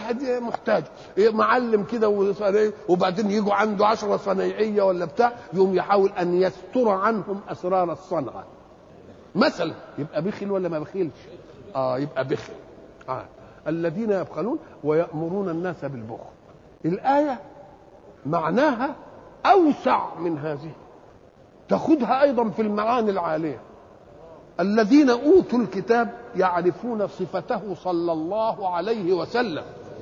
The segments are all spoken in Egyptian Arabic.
واحد محتاج إيه معلم كده وصنايعي، وبعدين يجوا عنده عشرة صنايعيه ولا بتاع يقوم يحاول ان يستر عنهم اسرار الصنعه مثلا يبقى بخل ولا ما بخيلش اه يبقى بخل آه. الذين يبخلون ويأمرون الناس بالبخل الآية معناها أوسع من هذه تاخذها أيضا في المعاني العالية الذين أوتوا الكتاب يعرفون صفته صلى الله عليه وسلم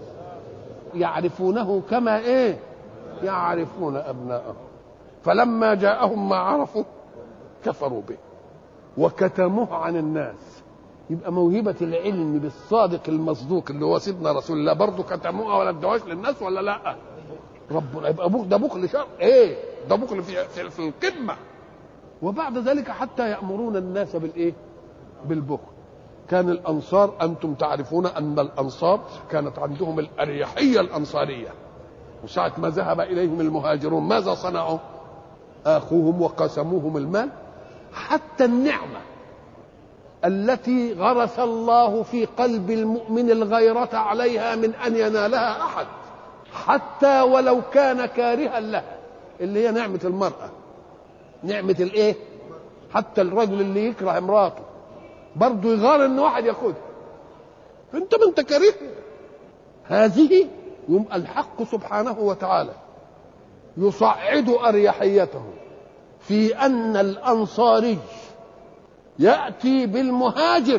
يعرفونه كما إيه يعرفون أبناءهم فلما جاءهم ما عرفوا كفروا به وكتموه عن الناس يبقى موهبة العلم بالصادق المصدوق اللي هو سيدنا رسول الله برضه كتموها ولا ادوهاش للناس ولا لا؟ ربنا يبقى بخل ده بخل شر ايه؟ ده بخل في في, في القمة وبعد ذلك حتى يأمرون الناس بالايه؟ بالبخل كان الأنصار أنتم تعرفون أن الأنصار كانت عندهم الأريحية الأنصارية وساعة ما ذهب إليهم المهاجرون ماذا صنعوا؟ آخوهم وقسموهم المال حتى النعمة التي غرس الله في قلب المؤمن الغيرة عليها من أن ينالها أحد حتى ولو كان كارها لها اللي هي نعمة المرأة نعمة الإيه؟ حتى الرجل اللي يكره امراته برضه يغار إن واحد ياخدها أنت ما أنت كارهها هذه يوم الحق سبحانه وتعالى يصعد أريحيته في أن الأنصاري يأتي بالمهاجر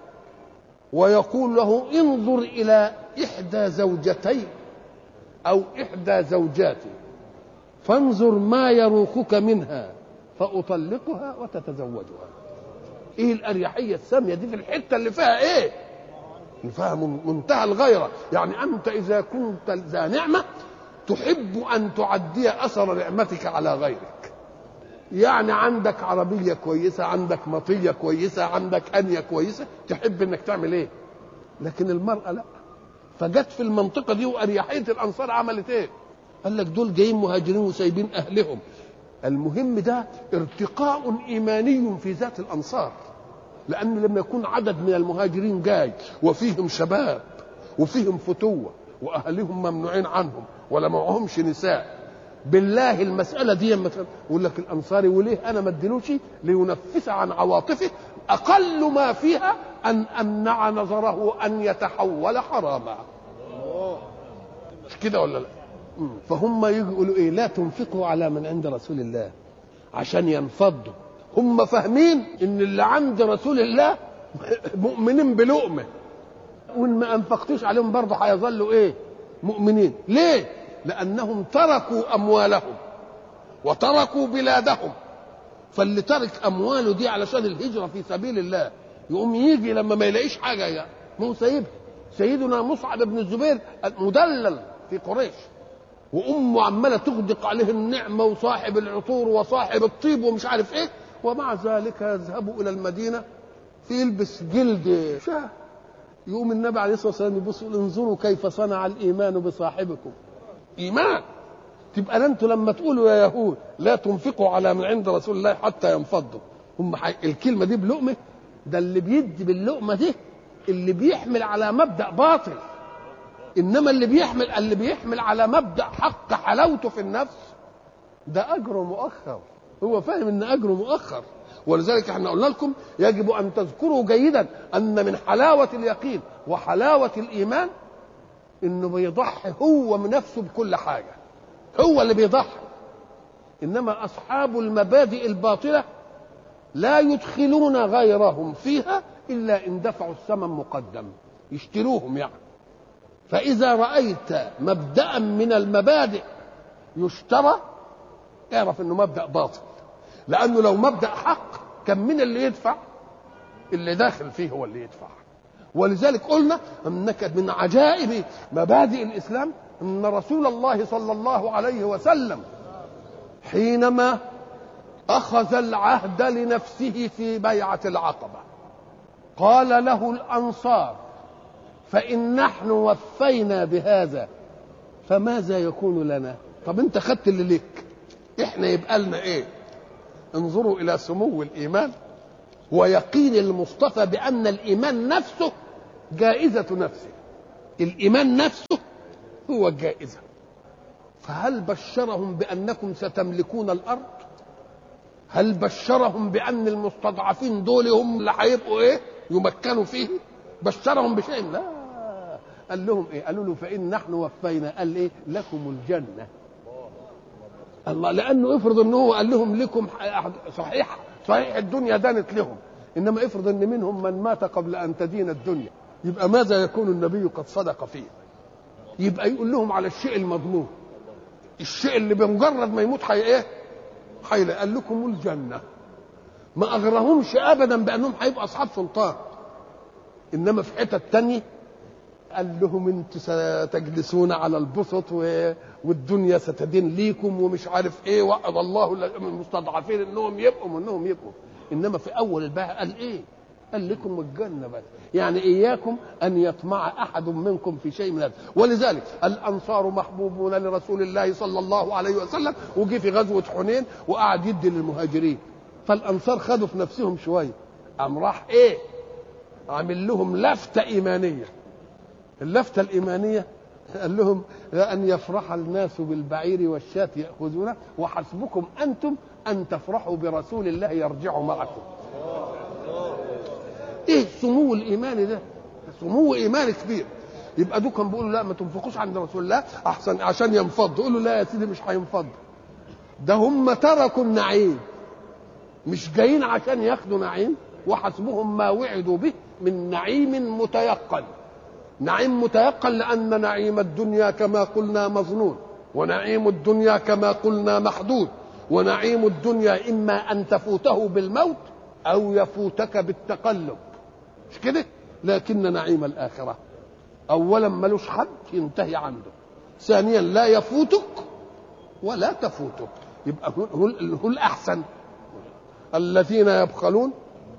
ويقول له انظر إلى إحدى زوجتي أو إحدى زوجاتي فانظر ما يروقك منها فأطلقها وتتزوجها إيه الأريحية السامية دي في الحتة اللي فيها إيه اللي فيها منتهى الغيرة يعني أنت إذا كنت ذا نعمة تحب أن تعدي أثر نعمتك على غيرك يعني عندك عربية كويسة عندك مطية كويسة عندك أنية كويسة تحب انك تعمل ايه لكن المرأة لا فجت في المنطقة دي وأريحية الأنصار عملت ايه قال لك دول جايين مهاجرين وسايبين أهلهم المهم ده ارتقاء إيماني في ذات الأنصار لأن لما يكون عدد من المهاجرين جاي وفيهم شباب وفيهم فتوة وأهلهم ممنوعين عنهم ولا معهمش نساء بالله المسألة دي مثلا يقول لك الأنصاري وليه أنا ما اديلوش لينفس عن عواطفه أقل ما فيها أن أمنع نظره أن يتحول حراما مش كده ولا لا فهم يقولوا إيه لا تنفقوا على من عند رسول الله عشان ينفضوا هم فاهمين ان اللي عند رسول الله مؤمنين بلقمه وان ما انفقتوش عليهم برضه هيظلوا ايه مؤمنين ليه لانهم تركوا اموالهم وتركوا بلادهم فاللي ترك امواله دي علشان الهجره في سبيل الله يقوم يجي لما ما يلاقيش حاجه يعني ما هو سايبها سيدنا مصعب بن الزبير مدلل في قريش وامه عماله تغدق عليه النعمه وصاحب العطور وصاحب الطيب ومش عارف ايه ومع ذلك يذهب الى المدينه يلبس جلد شاه يقوم النبي عليه الصلاه والسلام يبص يقول انظروا كيف صنع الايمان بصاحبكم ايمان تبقى انتوا لما تقولوا يا يهود لا تنفقوا على من عند رسول الله حتى ينفضوا هم حي... الكلمه دي بلقمه ده اللي بيدي باللقمه دي اللي بيحمل على مبدا باطل انما اللي بيحمل اللي بيحمل على مبدا حق حلاوته في النفس ده اجره مؤخر هو فاهم ان اجره مؤخر ولذلك احنا قلنا لكم يجب ان تذكروا جيدا ان من حلاوه اليقين وحلاوه الايمان انه بيضحي هو من نفسه بكل حاجه هو اللي بيضحي انما اصحاب المبادئ الباطله لا يدخلون غيرهم فيها الا ان دفعوا الثمن مقدم يشتروهم يعني فاذا رايت مبدا من المبادئ يشترى اعرف انه مبدا باطل لانه لو مبدا حق كان من اللي يدفع اللي داخل فيه هو اللي يدفع ولذلك قلنا انك من عجائب مبادئ الاسلام ان رسول الله صلى الله عليه وسلم حينما اخذ العهد لنفسه في بيعه العقبه قال له الانصار فان نحن وفينا بهذا فماذا يكون لنا طب انت خدت اللي ليك احنا يبقى لنا ايه انظروا الى سمو الايمان ويقين المصطفى بان الايمان نفسه جائزه نفسه الايمان نفسه هو الجائزه فهل بشرهم بانكم ستملكون الارض هل بشرهم بان المستضعفين دول هم اللي هيبقوا ايه يمكنوا فيه بشرهم بشيء لا قال لهم ايه قالوا له فان نحن وفينا قال ايه لكم الجنه الله لانه افرض ان هو قال لهم لكم صحيح صحيح الدنيا دانت لهم انما افرض ان منهم من مات قبل ان تدين الدنيا يبقى ماذا يكون النبي قد صدق فيه يبقى يقول لهم على الشيء المضمون الشيء اللي بمجرد ما يموت حي ايه حي قال لكم الجنه ما اغرهمش ابدا بانهم هيبقوا اصحاب سلطان انما في حتت تانية قال لهم انتم ستجلسون على البسط و... والدنيا ستدين ليكم ومش عارف ايه وعد الله المستضعفين انهم يبقوا انهم يبقوا انما في اول الباء قال ايه قال لكم الجنة بس يعني إياكم أن يطمع أحد منكم في شيء من هذا ولذلك الأنصار محبوبون لرسول الله صلى الله عليه وسلم وجي في غزوة حنين وقعد يدي للمهاجرين فالأنصار خدوا في نفسهم شوية قام راح إيه عامل لهم لفتة إيمانية اللفتة الإيمانية قال لهم أن يفرح الناس بالبعير والشاة يأخذونه وحسبكم أنتم أن تفرحوا برسول الله يرجع معكم ايه السمو الايماني ده سمو ايماني كبير يبقى دول كانوا بيقولوا لا ما تنفقوش عند رسول الله احسن عشان ينفض يقولوا لا يا سيدي مش هينفض ده هم تركوا النعيم مش جايين عشان ياخدوا نعيم وحسبهم ما وعدوا به من نعيم متيقن نعيم متيقن لان نعيم الدنيا كما قلنا مظنون ونعيم الدنيا كما قلنا محدود ونعيم الدنيا اما ان تفوته بالموت او يفوتك بالتقلب مش كده لكن نعيم الآخرة أولا ملوش حد ينتهي عنده ثانيا لا يفوتك ولا تفوتك يبقى هو, هو الأحسن الذين يبخلون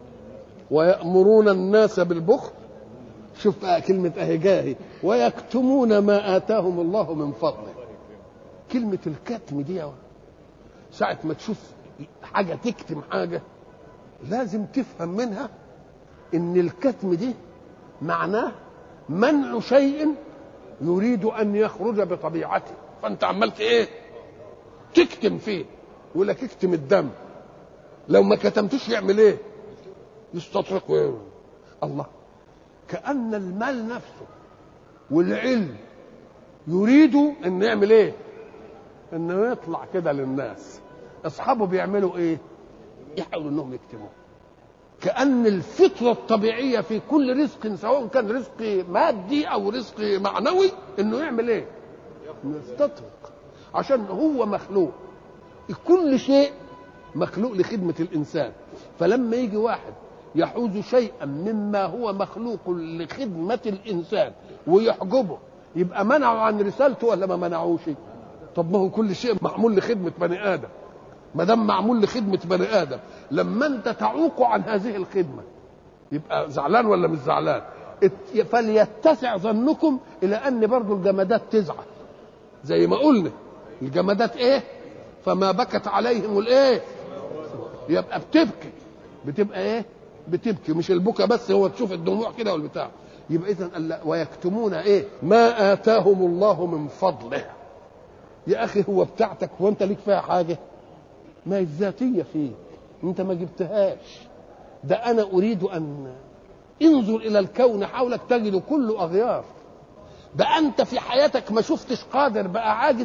ويأمرون الناس بالبخل شوف بقى كلمة أهي جاهي ويكتمون ما آتاهم الله من فضله كلمة الكتم دي ساعة ما تشوف حاجة تكتم حاجة لازم تفهم منها ان الكتم دي معناه منع شيء يريد ان يخرج بطبيعته فانت عملت ايه تكتم فيه يقول لك اكتم الدم لو ما كتمتوش يعمل ايه يستطرق ويه. الله كان المال نفسه والعلم يريد ان يعمل ايه انه يطلع كده للناس اصحابه بيعملوا ايه يحاولوا انهم يكتموه كأن الفطرة الطبيعية في كل رزق سواء كان رزق مادي أو رزق معنوي إنه يعمل إيه؟ يستطرق عشان هو مخلوق كل شيء مخلوق لخدمة الإنسان فلما يجي واحد يحوز شيئا مما هو مخلوق لخدمة الإنسان ويحجبه يبقى منعه عن رسالته ولا ما منعوش؟ طب ما هو كل شيء معمول لخدمة بني آدم ما دام معمول لخدمه بني ادم لما انت تعوق عن هذه الخدمه يبقى زعلان ولا مش زعلان فليتسع ظنكم الى ان برضو الجمادات تزعل زي ما قلنا الجمادات ايه فما بكت عليهم الايه يبقى بتبكي بتبقى ايه بتبكي مش البكا بس هو تشوف الدموع كده والبتاع يبقى اذا ويكتمون ايه ما اتاهم الله من فضله يا اخي هو بتاعتك وانت ليك فيها حاجه ما هي الذاتية فيك انت ما جبتهاش ده انا اريد ان انظر الى الكون حولك تجد كله اغيار ده انت في حياتك ما شفتش قادر بقى عاجز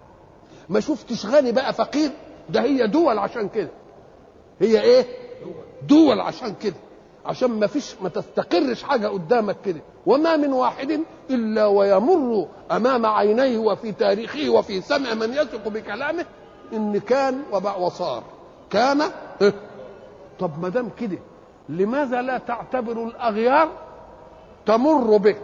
ما شفتش غني بقى فقير ده هي دول عشان كده هي ايه دول عشان كده عشان ما فيش ما تستقرش حاجه قدامك كده وما من واحد الا ويمر امام عينيه وفي تاريخه وفي سمع من يثق بكلامه ان كان وصار كان طب ما دام كده لماذا لا تعتبر الاغيار تمر بك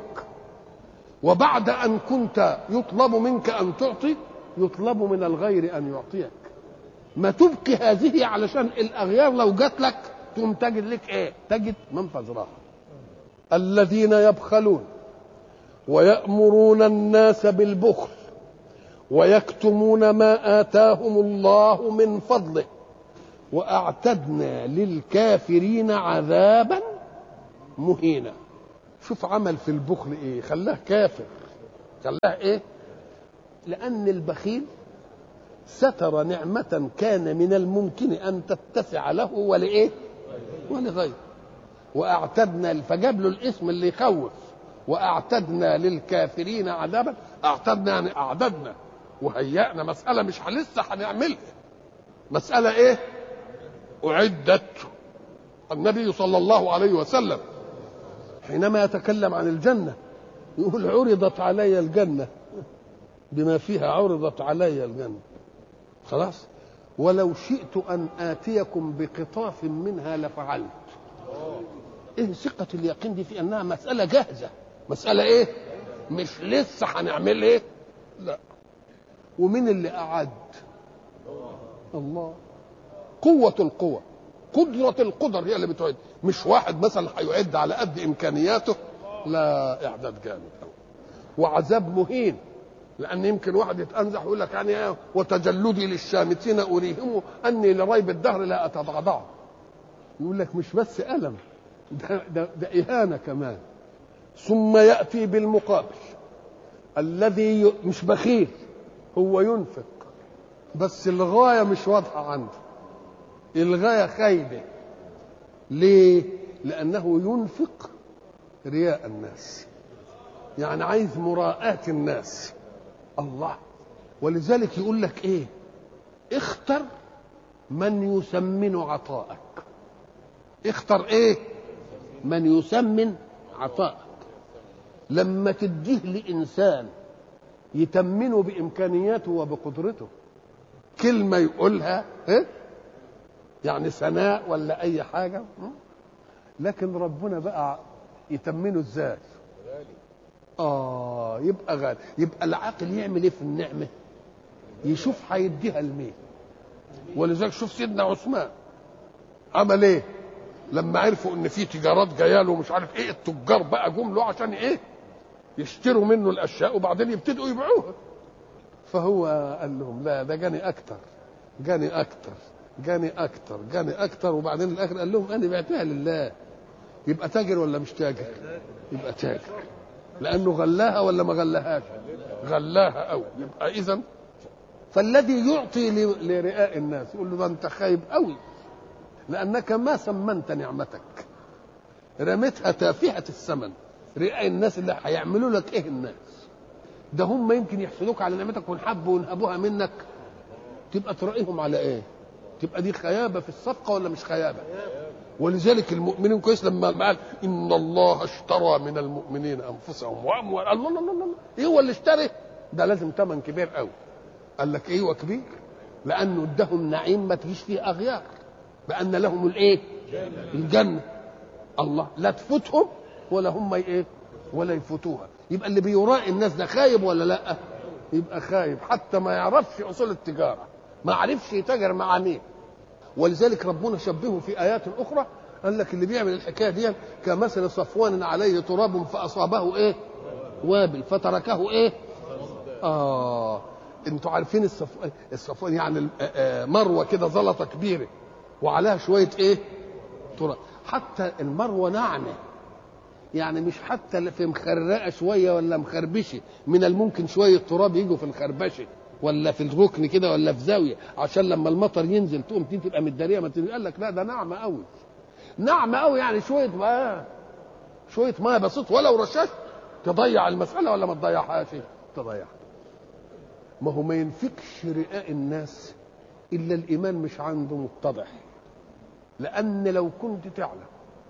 وبعد ان كنت يطلب منك ان تعطي يطلب من الغير ان يعطيك ما تبقي هذه علشان الاغيار لو جات لك تقوم تجد لك ايه تجد منفذ راحه الذين يبخلون ويامرون الناس بالبخل ويكتمون ما آتاهم الله من فضله وأعتدنا للكافرين عذابا مهينا شوف عمل في البخل ايه خلاه كافر خلاه ايه لان البخيل ستر نعمة كان من الممكن أن تتسع له ولإيه؟ ولغيره وأعتدنا فجاب له الاسم اللي يخوف وأعتدنا للكافرين عذابا أعتدنا يعني أعددنا وهيأنا مسألة مش لسه هنعملها مسألة إيه؟ أعدت النبي صلى الله عليه وسلم حينما يتكلم عن الجنة يقول عرضت علي الجنة بما فيها عرضت علي الجنة خلاص ولو شئت أن آتيكم بقطاف منها لفعلت ايه ثقة اليقين دي في انها مسألة جاهزة مسألة ايه مش لسه هنعمل ايه لا ومين اللي أعد الله قوة القوة قدرة القدر هي اللي بتعد مش واحد مثلا هيعد على قد إمكانياته لا إعداد جامد أوي وعذاب مهين لأن يمكن واحد يتأنزح ويقول لك يعني إيه وتجلدي للشامتين أريهم أني لريب الدهر لا أتضعضع يقول لك مش بس ألم ده, ده, ده إهانة كمان ثم يأتي بالمقابل الذي ي... مش بخيل هو ينفق بس الغاية مش واضحة عنده الغاية خايبة ليه؟ لأنه ينفق رياء الناس يعني عايز مراءاة الناس الله ولذلك يقول لك ايه اختر من يسمن عطاءك اختر ايه من يسمن عطاءك لما تديه لإنسان يتمنه بإمكانياته وبقدرته كلمة يقولها إيه؟ يعني ثناء ولا أي حاجة لكن ربنا بقى يتمنه ازاي اه يبقى غالي يبقى العاقل يعمل ايه في النعمه يشوف هيديها لمين ولذلك شوف سيدنا عثمان عمل ايه لما عرفوا ان في تجارات جايه له مش عارف ايه التجار بقى جم له عشان ايه يشتروا منه الاشياء وبعدين يبتدوا يبيعوها فهو قال لهم لا ده جاني اكتر جاني اكتر جاني اكتر جاني اكتر وبعدين الاخر قال لهم انا بعتها لله يبقى تاجر ولا مش تاجر يبقى تاجر لانه غلاها ولا ما غلاهاش غلاها قوي يبقى اذا فالذي يعطي لرئاء الناس يقول له ده انت خايب قوي لانك ما سمنت نعمتك رميتها تافهه الثمن رئاء الناس اللي هيعملوا لك ايه الناس ده هم يمكن يحسدوك على نعمتك ونحبوا ونهبوها منك تبقى تراقيهم على ايه تبقى دي خيابه في الصفقه ولا مش خيابه ولذلك المؤمنين كويس لما قال ان الله اشترى من المؤمنين انفسهم واموال الله الله الله الله ايه هو اللي اشتري ده لازم ثمن كبير قوي قال لك ايوه كبير لانه ادهم نعيم ما تجيش فيه اغيار بان لهم الايه الجنه الله لا تفوتهم ولا هم ايه ولا يفوتوها يبقى اللي بيراعي الناس ده خايب ولا لا يبقى خايب حتى ما يعرفش اصول التجاره ما عرفش يتاجر مع مين ولذلك ربنا شبهه في ايات اخرى قال لك اللي بيعمل الحكايه دي كمثل صفوان عليه تراب فاصابه ايه وابل فتركه ايه اه انتوا عارفين الصف... الصفوان يعني مروه كده زلطه كبيره وعليها شويه ايه تراب حتى المروه ناعمه يعني مش حتى في مخرقه شويه ولا مخربشه من الممكن شويه تراب يجوا في الخربشه ولا في الركن كده ولا في زاويه عشان لما المطر ينزل تقوم دي تبقى متداريه ما قال لك لا ده ناعمه قوي ناعمه قوي يعني شويه ماء شويه ماء بسيط ولو رشاش تضيع المساله ولا ما تضيعهاش تضيعها ما هو ما ينفكش رئاء الناس الا الايمان مش عنده متضح لان لو كنت تعلم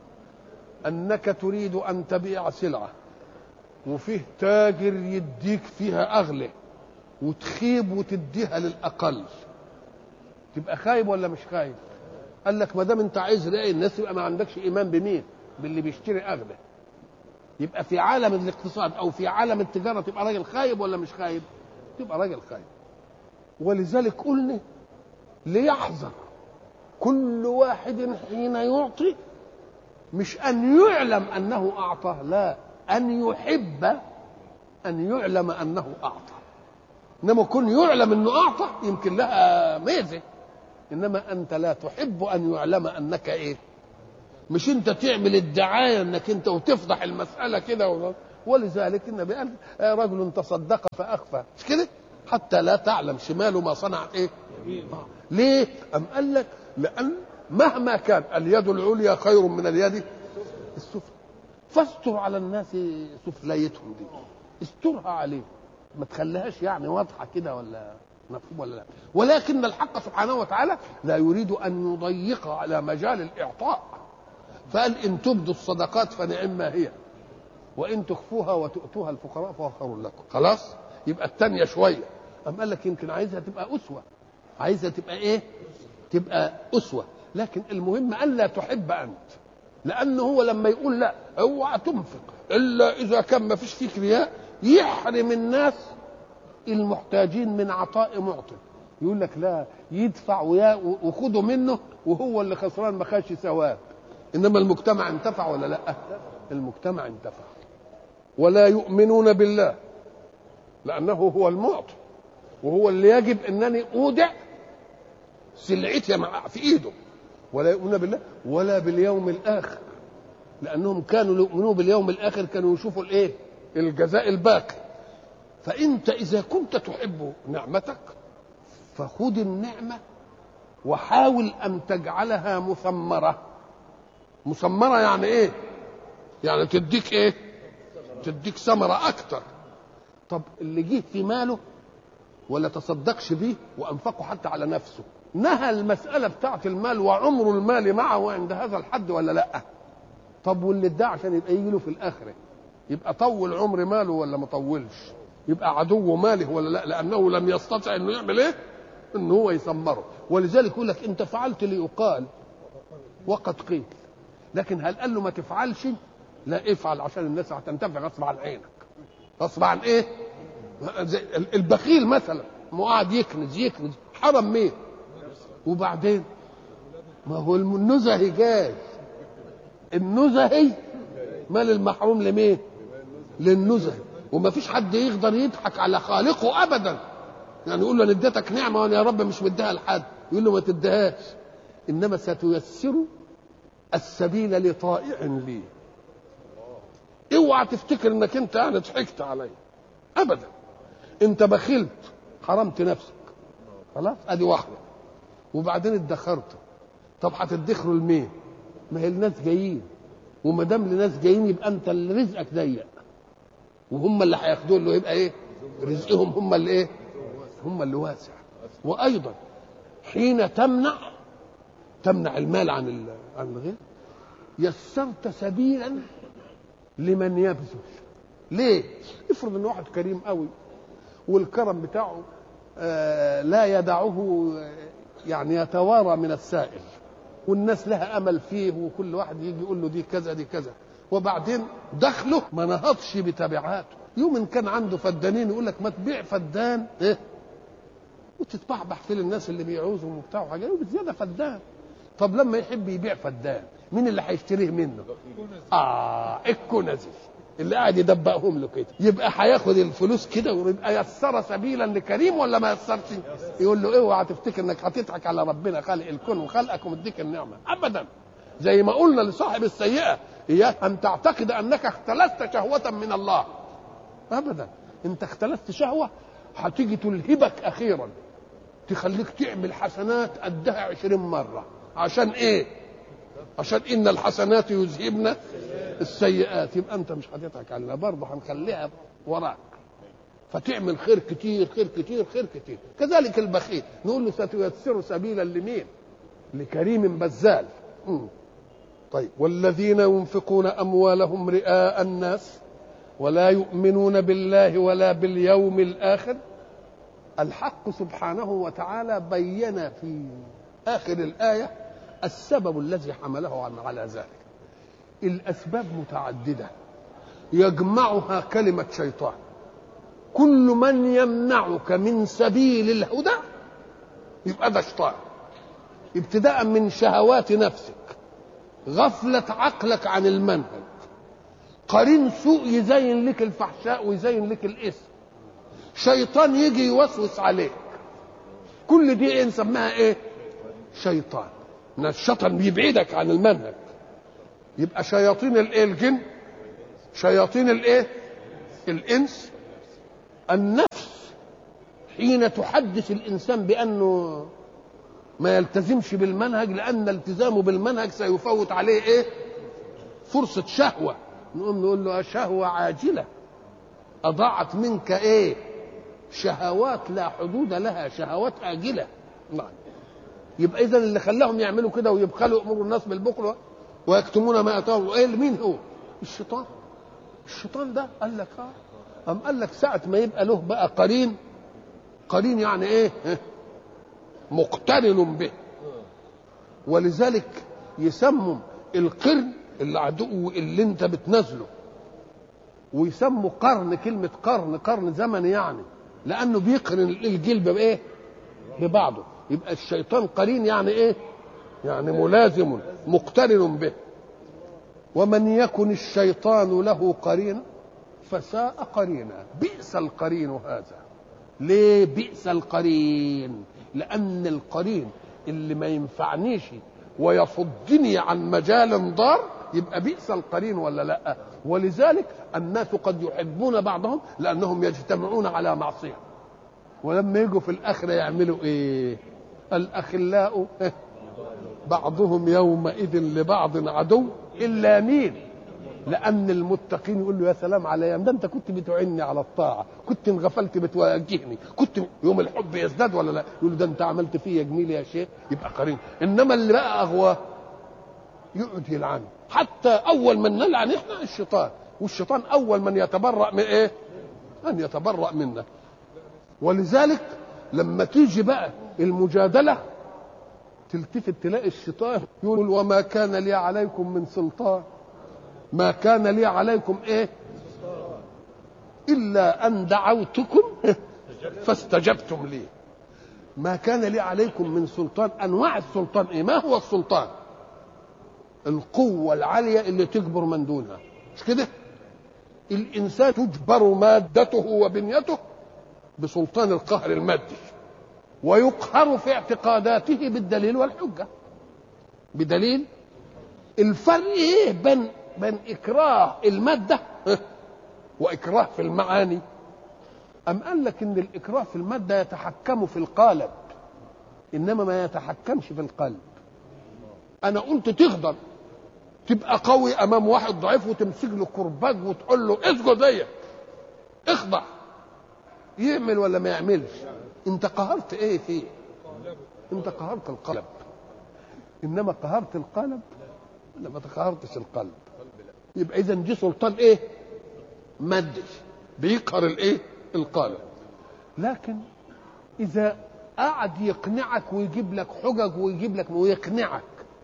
انك تريد ان تبيع سلعه وفيه تاجر يديك فيها اغلى وتخيب وتديها للاقل تبقى خايب ولا مش خايب قال لك ما دام انت عايز رأي الناس يبقى ما عندكش ايمان بمين باللي بيشتري اغلى يبقى في عالم الاقتصاد او في عالم التجاره تبقى راجل خايب ولا مش خايب تبقى راجل خايب ولذلك قلنا ليحذر كل واحد حين يعطي مش ان يعلم انه اعطى لا ان يحب ان يعلم انه اعطى انما كن يعلم انه اعطى يمكن لها ميزه انما انت لا تحب ان يعلم انك ايه مش انت تعمل الدعايه انك انت وتفضح المساله كده و- ولذلك النبي قال آه، رجل تصدق فاخفى مش كده حتى لا تعلم شماله ما صنع ايه آه. ليه ام قال لك لان مهما كان اليد العليا خير من اليد السفلى فاستر على الناس سفليتهم دي استرها عليهم ما تخليهاش يعني واضحه كده ولا مفهوم ولا لا ولكن الحق سبحانه وتعالى لا يريد ان يضيق على مجال الاعطاء فقال ان تبدوا الصدقات فنعم ما هي وان تخفوها وتؤتوها الفقراء فهو خير لكم خلاص يبقى الثانيه شويه أم قال لك يمكن عايزها تبقى اسوه عايزها تبقى ايه تبقى اسوه لكن المهم الا تحب انت لانه هو لما يقول لا اوعى تنفق الا اذا كان ما فيش فيك رياء يحرم الناس المحتاجين من عطاء معطي يقول لك لا يدفع ويا- وخده منه وهو اللي خسران ما خدش ثواب انما المجتمع انتفع ولا لا المجتمع انتفع ولا يؤمنون بالله لانه هو المعطي وهو اللي يجب انني اودع سلعتي مع- في ايده ولا يؤمنون بالله ولا باليوم الاخر لانهم كانوا يؤمنون باليوم الاخر كانوا يشوفوا الايه الجزاء الباقي فانت اذا كنت تحب نعمتك فخذ النعمه وحاول ان تجعلها مثمره مثمره يعني ايه يعني تديك ايه تديك ثمره اكتر طب اللي جه في ماله ولا تصدقش بيه وانفقه حتى على نفسه نهى المسألة بتاعت المال وعمر المال معه عند هذا الحد ولا لا طب واللي ادعى عشان يبقى يجي له في الآخرة يبقى طول عمر ماله ولا ما طولش يبقى عدو ماله ولا لا لأنه لم يستطع انه يعمل ايه ان هو يثمره ولذلك يقول لك انت فعلت ليقال وقد قيل لكن هل قال له ما تفعلش لا افعل عشان الناس هتنتفع غصب عن عينك غصب عن ايه زي البخيل مثلا ما قاعد يكنز يكنز حرم مين وبعدين ما هو النزهي جاي النزهي مال المحروم لمين للنزهي وما فيش حد يقدر يضحك على خالقه ابدا يعني يقول له انا اديتك نعمه وانا يا رب مش مديها لحد يقول له ما تديهاش انما ستيسر السبيل لطائع لي اوعى تفتكر انك انت يعني ضحكت علي ابدا انت بخلت حرمت نفسك خلاص ادي واحده وبعدين ادخرت طب هتدخروا لمين ما هي الناس جايين وما دام الناس جايين يبقى انت اللي رزقك ضيق وهم اللي هياخدوه له يبقى ايه رزقهم هم اللي ايه هم اللي واسع وايضا حين تمنع تمنع المال عن ال- عن الغير يسرت سبيلا لمن يبذل ليه افرض ان واحد كريم قوي والكرم بتاعه آه، لا يدعه آه، يعني يتوارى من السائل والناس لها امل فيه وكل واحد يجي يقول له دي كذا دي كذا وبعدين دخله ما نهضش بتبعاته يوم ان كان عنده فدانين يقول لك ما تبيع فدان ايه وتتبعبع في الناس اللي بيعوزهم وبتاع وحاجات وبزياده فدان طب لما يحب يبيع فدان مين اللي هيشتريه منه اه الكنزي اللي قاعد يدبقهم له كده يبقى هياخد الفلوس كده ويبقى يسر سبيلا لكريم ولا ما يسرش يقول له اوعى تفتكر انك هتضحك على ربنا خالق الكون وخلقك ومديك النعمه ابدا زي ما قلنا لصاحب السيئه اياك ان تعتقد انك اختلست شهوه من الله ابدا انت اختلست شهوه هتيجي تلهبك اخيرا تخليك تعمل حسنات قدها عشرين مرة عشان ايه عشان ان الحسنات يذهبن السيئات يبقى انت مش هتضحك علينا برضه هنخليها وراك فتعمل خير كتير خير كتير خير كتير كذلك البخيل نقول له ستيسر سبيلا لمين لكريم بزال مم. طيب والذين ينفقون اموالهم رئاء الناس ولا يؤمنون بالله ولا باليوم الاخر الحق سبحانه وتعالى بين في اخر الايه السبب الذي حمله عن- على ذلك الاسباب متعدده يجمعها كلمه شيطان كل من يمنعك من سبيل الهدى يبقى ده شيطان ابتداء من شهوات نفسك غفله عقلك عن المنهج قرين سوء يزين لك الفحشاء ويزين لك الاسم شيطان يجي يوسوس عليك كل دي إيه نسميها ايه شيطان ان الشيطان بيبعدك عن المنهج يبقى شياطين الايه الجن شياطين الايه الانس النفس حين تحدث الانسان بانه ما يلتزمش بالمنهج لان التزامه بالمنهج سيفوت عليه ايه فرصه شهوه نقوم نقول له شهوه عاجله اضاعت منك ايه شهوات لا حدود لها شهوات آجلة نعم يبقى إذا اللي خلاهم يعملوا كده ويبخلوا أمور الناس بالبخل ويكتمون ما أتاهم إيه مين هو؟ الشيطان الشيطان ده قال لك اه أم قال لك ساعة ما يبقى له بقى قرين قرين يعني إيه؟ مقترن به ولذلك يسموا القرن اللي عدو اللي انت بتنزله ويسموا قرن كلمة قرن قرن زمني يعني لانه بيقرن الجلب بايه ببعضه يبقى الشيطان قرين يعني ايه يعني ملازم مقترن به ومن يكن الشيطان له قرينا فساء قرينا بئس القرين هذا ليه بئس القرين لان القرين اللي ما ينفعنيش ويصدني عن مجال ضار يبقى بئس القرين ولا لا ولذلك الناس قد يحبون بعضهم لانهم يجتمعون على معصيه ولما يجوا في الاخره يعملوا ايه الاخلاء بعضهم يومئذ لبعض عدو الا مين لان المتقين يقول له يا سلام على ده انت كنت بتعني على الطاعه كنت انغفلت بتوجهني كنت يوم الحب يزداد ولا لا يقول له ده انت عملت فيا جميل يا شيخ يبقى قرين انما اللي بقى اغواه يقعد يلعنه حتى اول من نلعن احنا الشيطان والشيطان اول من يتبرأ من ايه ان يتبرأ منا ولذلك لما تيجي بقى المجادله تلتفت تلاقي الشيطان يقول وما كان لي عليكم من سلطان ما كان لي عليكم ايه الا ان دعوتكم فاستجبتم لي ما كان لي عليكم من سلطان انواع السلطان ايه ما هو السلطان القوة العالية اللي تجبر من دونها مش كده الإنسان تجبر مادته وبنيته بسلطان القهر المادي ويقهر في اعتقاداته بالدليل والحجة بدليل الفرق ايه بين بين إكراه المادة وإكراه في المعاني أم قال لك إن الإكراه في المادة يتحكم في القالب إنما ما يتحكمش في القلب أنا قلت تغضب تبقى قوي امام واحد ضعيف وتمسك له كرباج وتقول له اسجد ايه اخضع يعمل ولا ما يعملش انت قهرت ايه فيه انت قهرت القلب انما قهرت القلب ولا ما قهرتش القلب يبقى اذا دي سلطان ايه مادي بيقهر الايه القالب لكن اذا قعد يقنعك ويجيب لك حجج ويجيب لك ويقنعك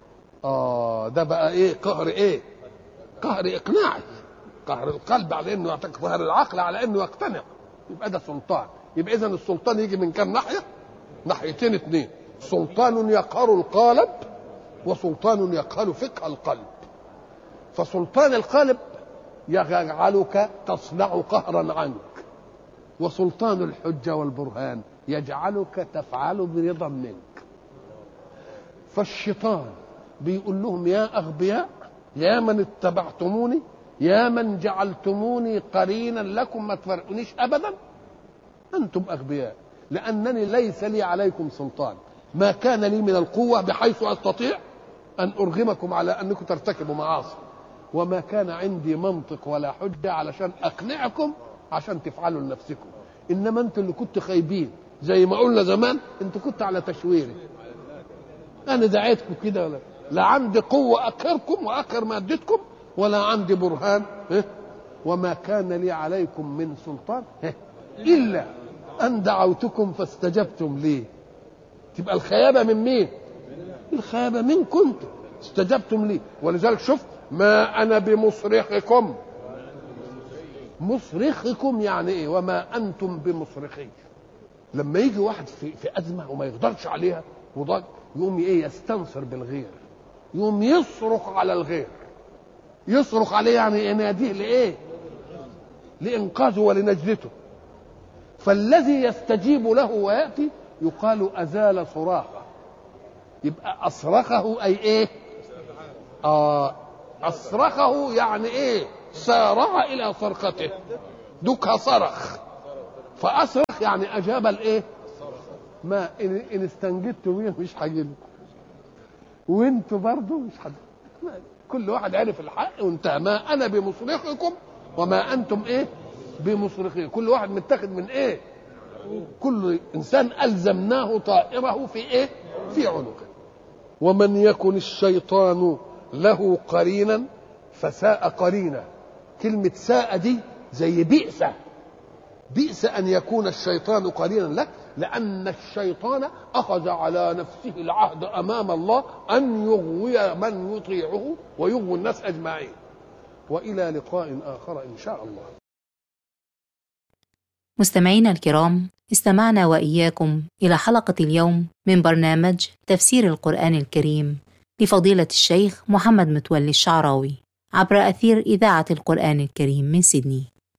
اه ده بقى ايه قهر ايه قهر اقناعي قهر القلب على انه يعطيك قهر العقل على انه يقتنع يبقى ده سلطان يبقى اذا السلطان يجي من كام ناحيه ناحيتين اثنين سلطان يقهر القالب وسلطان يقهر فقه القلب فسلطان القلب يجعلك تصنع قهرا عنك وسلطان الحجه والبرهان يجعلك تفعل برضا منك فالشيطان بيقول لهم يا اغبياء يا من اتبعتموني يا من جعلتموني قرينا لكم ما تفرقونيش ابدا انتم اغبياء لانني ليس لي عليكم سلطان ما كان لي من القوه بحيث استطيع ان ارغمكم على انكم ترتكبوا معاصي وما كان عندي منطق ولا حجه علشان اقنعكم عشان تفعلوا لنفسكم انما انتوا اللي كنتوا خايبين زي ما قلنا زمان انتوا كنتوا على تشويري انا دعيتكم كده ولا لا عندي قوة أقهركم وأقهر مادتكم ولا عندي برهان وما كان لي عليكم من سلطان إلا أن دعوتكم فاستجبتم لي تبقى الخيابة من مين؟ الخيابة منكم كنتم استجبتم لي ولذلك شوف ما أنا بمصرخكم مصرخكم يعني إيه وما أنتم بمصرخي لما يجي واحد في, في أزمة وما يقدرش عليها وضج يقوم ايه يستنصر بالغير يقوم يصرخ على الغير يصرخ عليه يعني يناديه لايه لانقاذه ولنجدته فالذي يستجيب له وياتي يقال ازال صراخه يبقى اصرخه اي ايه اه أصرخه يعني إيه سارع إلى صرخته دكها صرخ فأصرخ يعني أجاب الإيه ما إن, إن استنجدتوا بيه مش هجيب وانتوا برضه مش حد كل واحد عرف الحق وانتهى ما انا بمصرخكم وما انتم ايه بمصرخين كل واحد متاخد من ايه كل انسان الزمناه طائره في ايه في عنقه ومن يكن الشيطان له قرينا فساء قرينا كلمة ساء دي زي بئس بئس أن يكون الشيطان قرينا لك لأن الشيطان أخذ على نفسه العهد أمام الله أن يغوي من يطيعه ويغوي الناس أجمعين وإلى لقاء آخر إن شاء الله مستمعينا الكرام استمعنا وإياكم إلى حلقة اليوم من برنامج تفسير القرآن الكريم لفضيلة الشيخ محمد متولي الشعراوي عبر أثير إذاعة القرآن الكريم من سيدني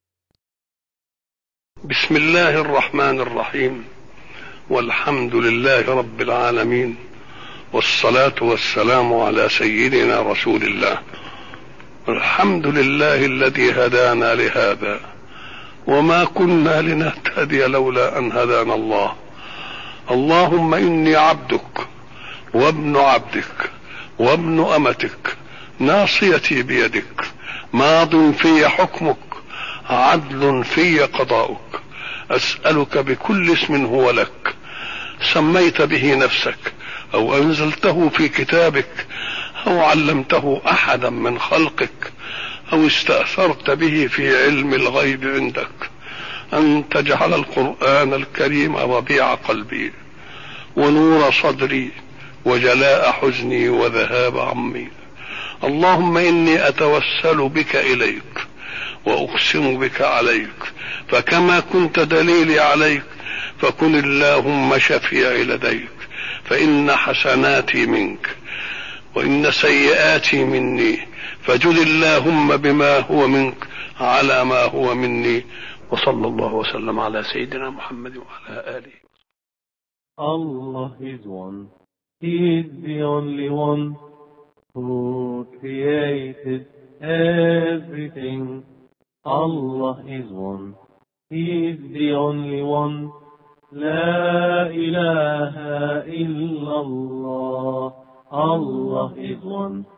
بسم الله الرحمن الرحيم والحمد لله رب العالمين والصلاة والسلام على سيدنا رسول الله الحمد لله الذي هدانا لهذا وما كنا لنهتدي لولا أن هدانا الله اللهم إني عبدك وابن عبدك وابن أمتك ناصيتي بيدك ماض في حكمك عدل في قضاؤك أسألك بكل اسم هو لك سميت به نفسك أو أنزلته في كتابك أو علمته أحدا من خلقك أو استأثرت به في علم الغيب عندك أن تجعل القرآن الكريم ربيع قلبي ونور صدري وجلاء حزني وذهاب عمي اللهم إني أتوسل بك إليك وأقسم بك عليك فكما كنت دليلي عليك فكن اللهم شفيعي لديك فإن حسناتي منك وإن سيئاتي مني فجد اللهم بما هو منك على ما هو مني وصلى الله وسلم على سيدنا محمد وعلى آله Allah is one. He is the only one who created everything. Allah is one. He is the only one. لا إله إلا الله. Allah is one.